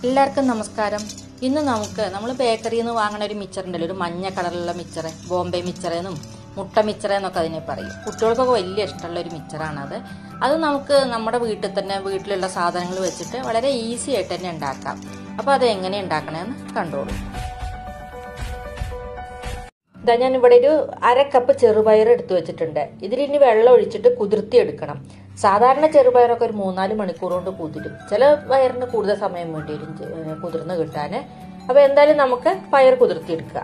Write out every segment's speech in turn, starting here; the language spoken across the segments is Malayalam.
എല്ലാവർക്കും നമസ്കാരം ഇന്ന് നമുക്ക് നമ്മൾ ബേക്കറിയിൽ നിന്ന് വാങ്ങുന്ന ഒരു മിച്ചർ ഉണ്ടല്ലോ ഒരു മഞ്ഞ കളറിലുള്ള മിച്ചർ ബോംബെ മിച്ചറെന്നും മുട്ട മിച്ചർ എന്നൊക്കെ അതിനെ പറയും കുട്ടികൾക്കൊക്കെ വലിയ ഇഷ്ടമുള്ള ഒരു മിച്ചറാണത് അത് നമുക്ക് നമ്മുടെ വീട്ടിൽ തന്നെ വീട്ടിലുള്ള സാധനങ്ങൾ വെച്ചിട്ട് വളരെ ഈസി ആയിട്ട് തന്നെ ഉണ്ടാക്കാം അപ്പോൾ അത് എങ്ങനെ ഉണ്ടാക്കണമെന്ന് കണ്ടോളൂ ഇതാ ഞാൻ ഇവിടെ ഒരു അര കപ്പ് ചെറുപയർ എടുത്തു വെച്ചിട്ടുണ്ട് ഇതിലിനി വെള്ളം ഒഴിച്ചിട്ട് കുതിർത്തി എടുക്കണം സാധാരണ ചെറുപയറൊക്കെ ഒരു മൂന്നാല് മണിക്കൂർ കൊണ്ട് കുതിരും ചില പയറിന് കൂടുതൽ സമയം വേണ്ടി വരും ചെ- കുതിർന്ന് കിട്ടാൻ അപ്പൊ എന്തായാലും നമുക്ക് പയർ കുതിർത്തി എടുക്കുക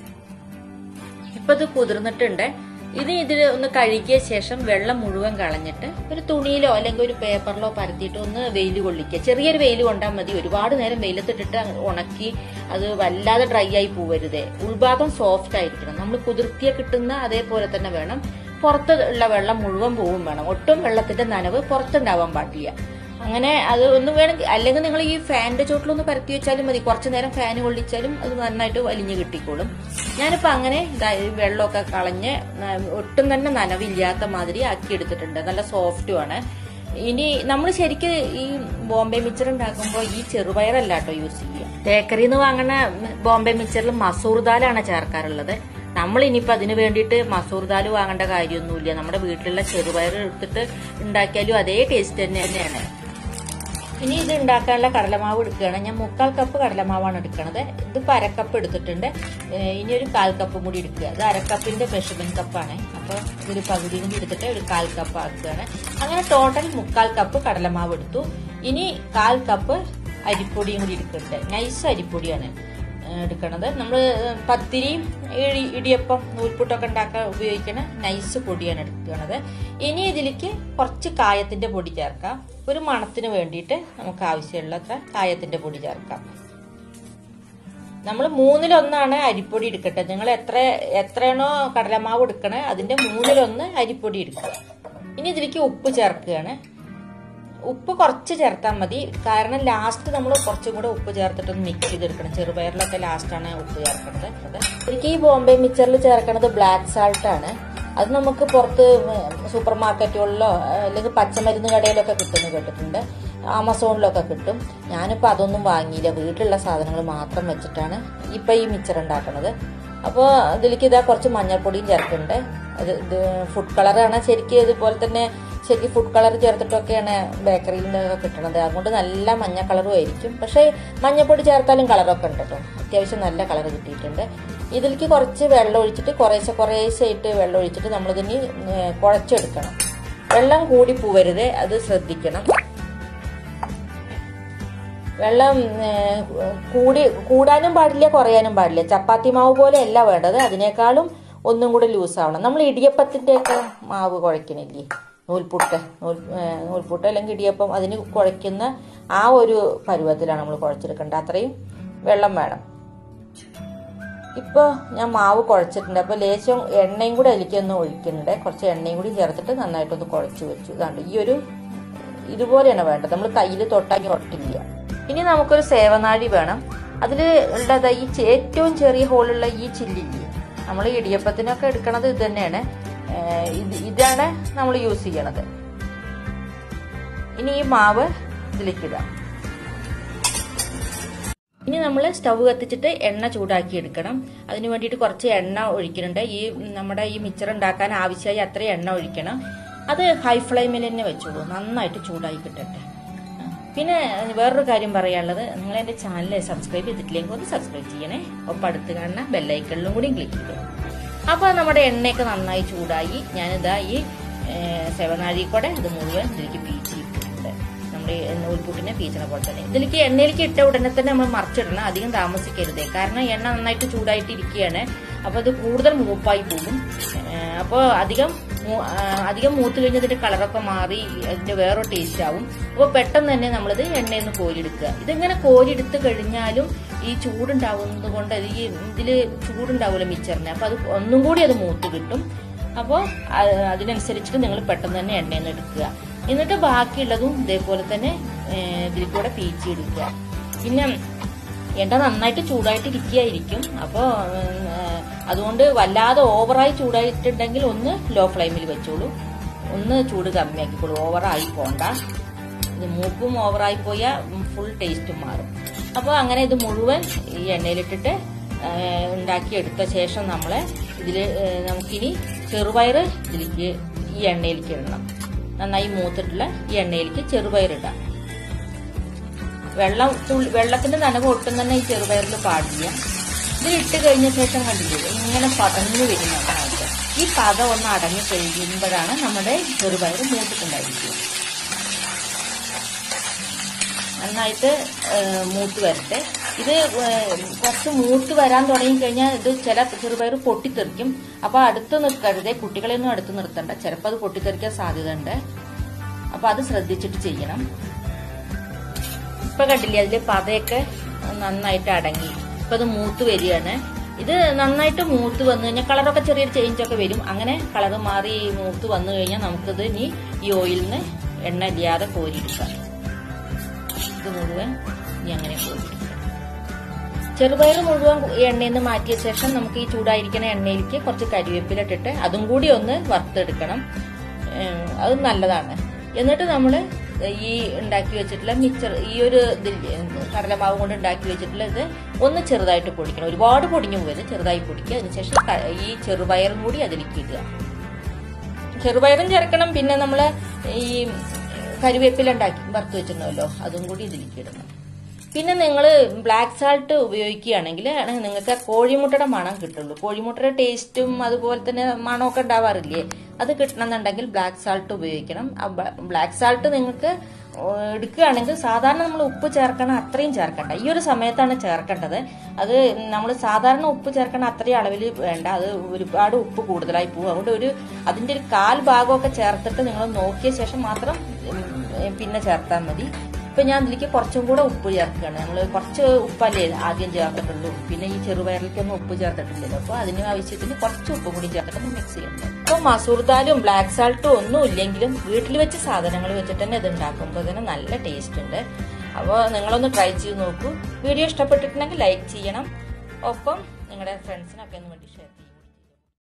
ഇപ്പൊ ഇത് കുതിർന്നിട്ടുണ്ട് ഇനി ഇതിൽ ഒന്ന് കഴുകിയ ശേഷം വെള്ളം മുഴുവൻ കളഞ്ഞിട്ട് ഒരു തുണിയിലോ അല്ലെങ്കിൽ ഒരു പേപ്പറിലോ പരത്തിയിട്ട് ഒന്ന് വെയിൽ കൊള്ളിക്കുക ചെറിയൊരു വെയിൽ കൊണ്ടാൽ മതി ഒരുപാട് നേരം വെയിലത്തിട്ടിട്ട് ഉണക്കി അത് വല്ലാതെ ഡ്രൈ ആയി പോവരുതേ ഉൾഭാഗം സോഫ്റ്റ് ആയിരിക്കണം നമ്മൾ കുതിർത്തിയ കിട്ടുന്ന അതേപോലെ തന്നെ വേണം പുറത്ത് ഉള്ള വെള്ളം മുഴുവൻ പോവും വേണം ഒട്ടും വെള്ളത്തിന്റെ നനവ് പുറത്തുണ്ടാവാൻ പാടില്ല അങ്ങനെ അത് ഒന്ന് വേണമെങ്കിൽ അല്ലെങ്കിൽ നിങ്ങൾ ഈ ഫാനിന്റെ ചോട്ടിലൊന്ന് പരത്തി വെച്ചാലും മതി കുറച്ചു നേരം ഫാൻ കൊള്ളിച്ചാലും അത് നന്നായിട്ട് വലിഞ്ഞു കിട്ടിക്കോളും ഞാനിപ്പോ അങ്ങനെ ദാ ഈ വെള്ളമൊക്കെ കളഞ്ഞ് ന- ഒട്ടും തന്നെ നനവില്ലാത്ത മാതിരി ആക്കി എടുത്തിട്ടുണ്ട് നല്ല സോഫ്റ്റുമാണ് ഇനി നമ്മൾ ശരിക്ക് ഈ ബോംബെ മിച്ചർ ഉണ്ടാക്കുമ്പോൾ ഈ ചെറുപയറല്ല കേട്ടോ യൂസ് ചെയ്യുക ബേക്കറിയിൽ നിന്ന് വാങ്ങുന്ന ബോംബെ മിച്ചറിൽ മസൂർ ദാലാണ് ചേർക്കാറുള്ളത് നമ്മൾ ഇനിയിപ്പോൾ അതിന് വേണ്ടിയിട്ട് മസൂർ ദാൽ വാങ്ങേണ്ട കാര്യമൊന്നുമില്ല നമ്മുടെ വീട്ടിലുള്ള ചെറുപയർ എടുത്തിട്ട് ഉണ്ടാക്കിയാലും അതേ ടേസ്റ്റ് തന്നെ തന്നെയാണ് ഇനി ഇത് ഉണ്ടാക്കാനുള്ള കടലമാവ് എടുക്കുകയാണ് ഞാൻ മുക്കാൽ കപ്പ് കടലമാവാണ് എടുക്കുന്നത് ഇത് ഇപ്പം അരക്കപ്പ് എടുത്തിട്ടുണ്ട് ഏഹ് ഇനി ഒരു കാൽ കപ്പ് കൂടി എടുക്കുക ഇത് അരക്കപ്പിന്റെ മെഷർമെന്റ് കപ്പാണ് അപ്പോൾ ഇതൊരു പകുതി കൂടി എടുത്തിട്ട് ഒരു കാൽ കപ്പ് ആക്കുകയാണ് അങ്ങനെ ടോട്ടൽ മുക്കാൽ കപ്പ് കടലമാവ് എടുത്തു ഇനി കാൽ കപ്പ് അരിപ്പൊടിയും കൂടി എടുക്കുന്നുണ്ട് നൈസ് അരിപ്പൊടിയാണ് ഏഹ് എടുക്കണത് നമ്മൾ പത്തിരിയും ഇടി- ഇടിയപ്പം നൂൽപുട്ടൊക്കെ ഉണ്ടാക്കാൻ ഉപയോഗിക്കുന്ന നൈസ് പൊടിയാണ് എടുക്കുന്നത് ഇനി ഇതിലേക്ക് കുറച്ച് കായത്തിന്റെ പൊടി ചേർക്കാം ഒരു മണത്തിന് വേണ്ടിയിട്ട് നമുക്ക് ആവശ്യമുള്ളത്ര കായത്തിന്റെ പൊടി ചേർക്കാം നമ്മൾ മൂന്നിലൊന്നാണ് അരിപ്പൊടി എടുക്കട്ടെ നിങ്ങൾ എത്ര എത്രയാണോ കടലമാവ് എടുക്കണേ അതിന്റെ മൂന്നിലൊന്ന് അരിപ്പൊടി എടുക്കുക ഇനി ഇതിലേക്ക് ഉപ്പ് ചേർക്കുകയാണ് ഉപ്പ് കുറച്ച് ചേർത്താൽ മതി കാരണം ലാസ്റ്റ് നമ്മൾ കുറച്ചും കൂടെ ഉപ്പ് ചേർത്തിട്ടൊന്ന് മിക്സ് ചെയ്തെടുക്കണം ചെറുപയറിലൊക്കെ ലാസ്റ്റാണ് ഉപ്പ് ചേർക്കുന്നത് അത് എനിക്ക് ഈ ബോംബെ മിക്സറിൽ ചേർക്കുന്നത് ബ്ലാക്ക് സാൾട്ട് ആണ് അത് നമുക്ക് പുറത്ത് സൂപ്പർ മാർക്കറ്റുകളിലോ അല്ലെങ്കിൽ പച്ചമരുന്ന് കടയിലൊക്കെ കിട്ടുമെന്ന് കേട്ടിട്ടുണ്ട് ആമസോണിലൊക്കെ കിട്ടും ഞാനിപ്പോൾ അതൊന്നും വാങ്ങിയില്ല വീട്ടിലുള്ള സാധനങ്ങൾ മാത്രം വെച്ചിട്ടാണ് ഇപ്പം ഈ മിക്സർ ഉണ്ടാക്കുന്നത് അപ്പോൾ ഇതിലേക്ക് ഇതാ കുറച്ച് മഞ്ഞൾപ്പൊടിയും ചേർക്കുന്നുണ്ട് അത് ഇത് ഫുഡ് കളറാണ് ശരിക്കും ഇതുപോലെ തന്നെ ശരിക്കും ഫുഡ് കളർ ചേർത്തിട്ടൊക്കെയാണ് ബേക്കറിയിൽ നിന്നൊക്കെ കിട്ടണത് അതുകൊണ്ട് നല്ല മഞ്ഞ കളറും ആയിരിക്കും പക്ഷേ മഞ്ഞപ്പൊടി ചേർത്താലും കളറൊക്കെ ഉണ്ട് കേട്ടോ അത്യാവശ്യം നല്ല കളർ കിട്ടിയിട്ടുണ്ട് ഇതിലേക്ക് കുറച്ച് വെള്ളം ഒഴിച്ചിട്ട് കുറേശ്ശെ കുറേശ്ശെ ആയിട്ട് വെള്ളം ഒഴിച്ചിട്ട് നമ്മളിതിന് ഏഹ് കുഴച്ചെടുക്കണം വെള്ളം കൂടി പോവരുത് അത് ശ്രദ്ധിക്കണം വെള്ളം ഏഹ്, കൂടി കൂടാനും പാടില്ല കുറയാനും പാടില്ല ചപ്പാത്തി മാവ് പോലെ അല്ല വേണ്ടത് അതിനേക്കാളും ഒന്നും കൂടെ ലൂസ് ആവണം നമ്മൾ ഇടിയപ്പത്തിന്റെ ഒക്കെ മാവ് കുഴക്കണില്ലേ നൂൽപുട്ട് നൂൽ ഏഹ്, നൂൽപുട്ട് അല്ലെങ്കിൽ ഇടിയപ്പം അതിന് കുഴയ്ക്കുന്ന ആ ഒരു പരുവത്തിലാണ് നമ്മൾ കുഴച്ചെടുക്കേണ്ടത് അത്രയും വെള്ളം വേണം ഇപ്പൊ ഞാൻ മാവ് കുഴച്ചിട്ടുണ്ട് അപ്പൊ ലേശം എണ്ണയും കൂടെ അതിലേക്ക് ഒന്ന് ഒഴിക്കുന്നുണ്ട് കുറച്ച് എണ്ണയും കൂടി ചേർത്തിട്ട് നന്നായിട്ടൊന്ന് കുഴച്ച് വെച്ചു ഇതാണ്ട് ഈ ഒരു ഇതുപോലെയാണ് വേണ്ടത് നമ്മൾ കയ്യിൽ തൊട്ടാക്കി ഒട്ടില്ല ഇനി നമുക്കൊരു സേവനാഴി വേണം അതിൽ ഉള്ളത് ഈ ചെ- ഏറ്റവും ചെറിയ ഹോളുള്ള ഈ ചില്ലില്ലേ നമ്മൾ ഇടിയപ്പത്തിനൊക്കെ എടുക്കണത് ഇത് തന്നെയാണ് ഏഹ് ഇത് ഇതാണ് നമ്മൾ യൂസ് ചെയ്യണത് ഇനി ഈ മാവ് ഇതിലേക്ക് ഇടാം ഇനി നമ്മൾ സ്റ്റവ് കത്തിച്ചിട്ട് എണ്ണ ചൂടാക്കി എടുക്കണം അതിന് വേണ്ടിയിട്ട് കുറച്ച് എണ്ണ ഒഴിക്കുന്നുണ്ട് ഈ നമ്മുടെ ഈ മിച്ചർ ഉണ്ടാക്കാൻ ആവശ്യമായി അത്ര എണ്ണ ഒഴിക്കണം അത് ഹൈ ഫ്ലെയിമിൽ തന്നെ വെച്ചോളൂ നന്നായിട്ട് ചൂടായി കിട്ടട്ടെ പിന്നെ വേറൊരു കാര്യം പറയാനുള്ളത് നിങ്ങൾ എൻ്റെ ചാനൽ സബ്സ്ക്രൈബ് ചെയ്തിട്ടില്ലെങ്കിൽ ഒന്ന് സബ്സ്ക്രൈബ് ചെയ്യണേ ഒപ്പം അടുത്ത് കാണുന്ന ബെല്ലൈക്കണിലും കൂടി ക്ലിക്ക് ചെയ്യണം അപ്പോൾ നമ്മുടെ എണ്ണയൊക്കെ നന്നായി ചൂടായി ഞാനിതാ ഈ സെവനാഴി കൂടെ ഇത് മുഴുവൻ ഇതിലേക്ക് പീച്ചിട്ടുണ്ട് നമ്മൾ ഈ നൂൽപുട്ടിനെ പീച്ചണ പോലെ തന്നെ ഇതിലേക്ക് എണ്ണയിലേക്ക് ഇട്ട ഉടനെ തന്നെ നമ്മൾ മറിച്ചിടണം അധികം താമസിക്കരുത് കാരണം എണ്ണ നന്നായിട്ട് ചൂടായിട്ട് ഇരിക്കുകയാണ് അപ്പോൾ അത് കൂടുതൽ മൂപ്പായി പോകും അപ്പോൾ അധികം മൂ- ആ, അധികം മൂത്ത് കഴിഞ്ഞ് ഇതിന്റെ കളറൊക്കെ മാറി അതിന്റെ വേറൊരു ടേസ്റ്റ് ആവും അപ്പോൾ പെട്ടെന്ന് തന്നെ നമ്മളിത് എണ്ണയിൽ നിന്ന് കോരിയെടുക്കുക ഇതിങ്ങനെ കോരിയെടുത്ത് കഴിഞ്ഞാലും ഈ ചൂടുണ്ടാവുന്നത് കൊണ്ട് അത് ഈ ഇതില് ചൂടുണ്ടാവുമല്ലോ മിച്ചറിന് അപ്പൊ അത് ഒന്നും കൂടി അത് മൂത്ത് കിട്ടും അപ്പോൾ അതിനനുസരിച്ചിട്ട് നിങ്ങൾ പെട്ടെന്ന് തന്നെ എണ്ണയിൽ നിന്ന് എടുക്കുക എന്നിട്ട് ബാക്കിയുള്ളതും ഇതേപോലെ തന്നെ ഏഹ്, ഇതിൽ കൂടെ പീച്ചി എടുക്കുക പിന്നെ എണ്ണ നന്നായിട്ട് ചൂടായിട്ട് ഇരിക്കുകയായിരിക്കും അപ്പോൾ അതുകൊണ്ട് വല്ലാതെ ഓവറായി ചൂടായിട്ടുണ്ടെങ്കിൽ ഒന്ന് ലോ ഫ്ലെയിമിൽ വെച്ചോളൂ ഒന്ന് ചൂട് കമ്മിയാക്കിക്കോളൂ ഓവറായി പോണ്ട ഇത് മൂപ്പും ഓവറായി പോയാൽ ഫുൾ ടേസ്റ്റും മാറും അപ്പോൾ അങ്ങനെ ഇത് മുഴുവൻ ഈ എണ്ണയിലിട്ടിട്ട് ആ, ഉണ്ടാക്കിയെടുത്ത ശേഷം നമ്മൾ ഇതിൽ നമുക്കിനി ചെറുപയർ ഇതിലേക്ക് ഈ എണ്ണയിലേക്ക് ഇടണം നന്നായി മൂത്തിട്ടുള്ള ഈ എണ്ണയിലേക്ക് ചെറുപയർ ഇടാം വെള്ളം തുള്ളി വെള്ളത്തിന്റെ നനവ് ഒട്ടും തന്നെ ഈ ചെറുപയറിൽ പാടില്ല ഇതിലിട്ട് കഴിഞ്ഞ ശേഷം കണ്ടില്ലേ ഇങ്ങനെ പതഞ്ഞു വരുന്ന നന്നായിട്ട് ഈ പദം ഒന്ന് അടങ്ങി കഴിയുമ്പോഴാണ് നമ്മുടെ ചെറുപയർ മൂത്തിട്ടുണ്ടായിരിക്കുക നന്നായിട്ട് ഏഹ്, മൂത്ത് വരട്ടെ ഇത് ഏഹ്, കുറച്ച് മൂത്ത് വരാൻ തുടങ്ങിക്കഴിഞ്ഞാൽ ഇത് ചില ചെറുപയർ പൊട്ടിത്തെറിക്കും അപ്പൊ അടുത്ത് നിൽക്കരുതേ കുട്ടികളെയൊന്നും അടുത്ത് നിർത്തണ്ട ചിലപ്പോൾ അത് പൊട്ടിത്തെറിക്കാൻ സാധ്യത ഉണ്ട് അപ്പൊ അത് ശ്രദ്ധിച്ചിട്ട് ചെയ്യണം ഇപ്പൊ കണ്ടില്ലേ അതില് പതയൊക്കെ നന്നായിട്ട് അടങ്ങി ഇപ്പൊ അത് മൂത്ത് വരികയാണ് ഇത് നന്നായിട്ട് മൂത്ത് വന്നു കഴിഞ്ഞാൽ കളറൊക്കെ ചെറിയൊരു ചേഞ്ച് ഒക്കെ വരും അങ്ങനെ കളർ മാറി മൂത്ത് വന്നു കഴിഞ്ഞാൽ നമുക്കിത് ഇനി ഈ ഓയിലിൽ നിന്ന് എണ്ണ ഇല്ലാതെ കോരിയെടുക്കാം ഇത് മുഴുവൻ ഇനി അങ്ങനെ കോരിയെടുക്കാം ചെറുപയർ മുഴുവൻ എണ്ണയിൽ നിന്ന് മാറ്റിയ ശേഷം നമുക്ക് ഈ ചൂടായിരിക്കുന്ന എണ്ണയിലേക്ക് കുറച്ച് കരിവേപ്പില ഇട്ടിട്ട് അതും കൂടി ഒന്ന് വറുത്തെടുക്കണം ഏഹ് അത് നല്ലതാണ് എന്നിട്ട് നമ്മൾ ഈ ഉണ്ടാക്കി വെച്ചിട്ടുള്ള മിക്സർ ഈ ഒരു ഇതില്ലേ, കടലമാവ് കൊണ്ട് ഉണ്ടാക്കി വെച്ചിട്ടുള്ള ഇത് ഒന്ന് ചെറുതായിട്ട് പൊടിക്കണം ഒരുപാട് പൊടിഞ്ഞു പോയത് ചെറുതായി പൊടിക്കുക അതിനുശേഷം ക- ഈ ചെറുപയറും കൂടി അതിലേക്ക് ഇടുക ചെറുപയറും ചേർക്കണം പിന്നെ നമ്മൾ ഈ കരിവേപ്പില ഉണ്ടാക്കി വറുത്ത് വെച്ചിട്ടുണ്ടല്ലോ അതും കൂടി ഇതിലേക്ക് ഇടണം പിന്നെ നിങ്ങൾ ബ്ലാക്ക് സാൾട്ട് ഉപയോഗിക്കുകയാണെങ്കിൽ നിങ്ങൾക്ക് ആ കോഴിമുട്ടയുടെ മണം കിട്ടുള്ളൂ കോഴിമുട്ടയുടെ ടേസ്റ്റും അതുപോലെ തന്നെ മണമൊക്കെ ഉണ്ടാവാറില്ലേ അത് കിട്ടണമെന്നുണ്ടെങ്കിൽ ബ്ലാക്ക് സാൾട്ട് ഉപയോഗിക്കണം ആ ബ്ലാക്ക് സാൾട്ട് നിങ്ങൾക്ക് എടുക്കുകയാണെങ്കിൽ സാധാരണ നമ്മൾ ഉപ്പ് ചേർക്കണം അത്രയും ചേർക്കണ്ട ഈ ഒരു സമയത്താണ് ചേർക്കേണ്ടത് അത് നമ്മൾ സാധാരണ ഉപ്പ് ചേർക്കണ അത്രയും അളവിൽ വേണ്ട അത് ഒരുപാട് ഉപ്പ് കൂടുതലായി പോകും അതുകൊണ്ട് ഒരു അതിന്റെ ഒരു കാൽ ഭാഗമൊക്കെ ചേർത്തിട്ട് നിങ്ങൾ നോക്കിയ ശേഷം മാത്രം ഉം, പിന്നെ ചേർത്താൽ മതി ഇപ്പൊ ഞാൻ ഇതിലേക്ക് കുറച്ചും കൂടെ ഉപ്പ് ചേർക്കുകയാണ് നമ്മൾ കുറച്ച് ഉപ്പല്ലേ ആദ്യം ചേർത്തിട്ടുള്ളൂ പിന്നെ ഈ ചെറുപയറിലേക്കൊന്നും ഉപ്പ് ചേർത്തിട്ടില്ലല്ലോ അപ്പോൾ അതിന് ആവശ്യത്തിന് കുറച്ച് ഉപ്പ് കൂടി ചേർത്തിട്ട് മിക്സ് ചെയ്യണം അപ്പോൾ മസൂർ ദാലും ബ്ലാക്ക് സാൾട്ടും ഒന്നും ഇല്ലെങ്കിലും വീട്ടിൽ വെച്ച് സാധനങ്ങൾ വെച്ചിട്ട് തന്നെ ഇത് ഉണ്ടാക്കുമ്പോൾ തന്നെ നല്ല ടേസ്റ്റ് ഉണ്ട് അപ്പോൾ നിങ്ങളൊന്ന് ട്രൈ ചെയ്ത് നോക്കൂ വീഡിയോ ഇഷ്ടപ്പെട്ടിട്ടുണ്ടെങ്കിൽ ലൈക്ക് ചെയ്യണം ഒപ്പം നിങ്ങളുടെ ഫ്രണ്ട്സിനൊക്കെ ഒന്ന് വേണ്ടി ഷെയർ ചെയ്യണം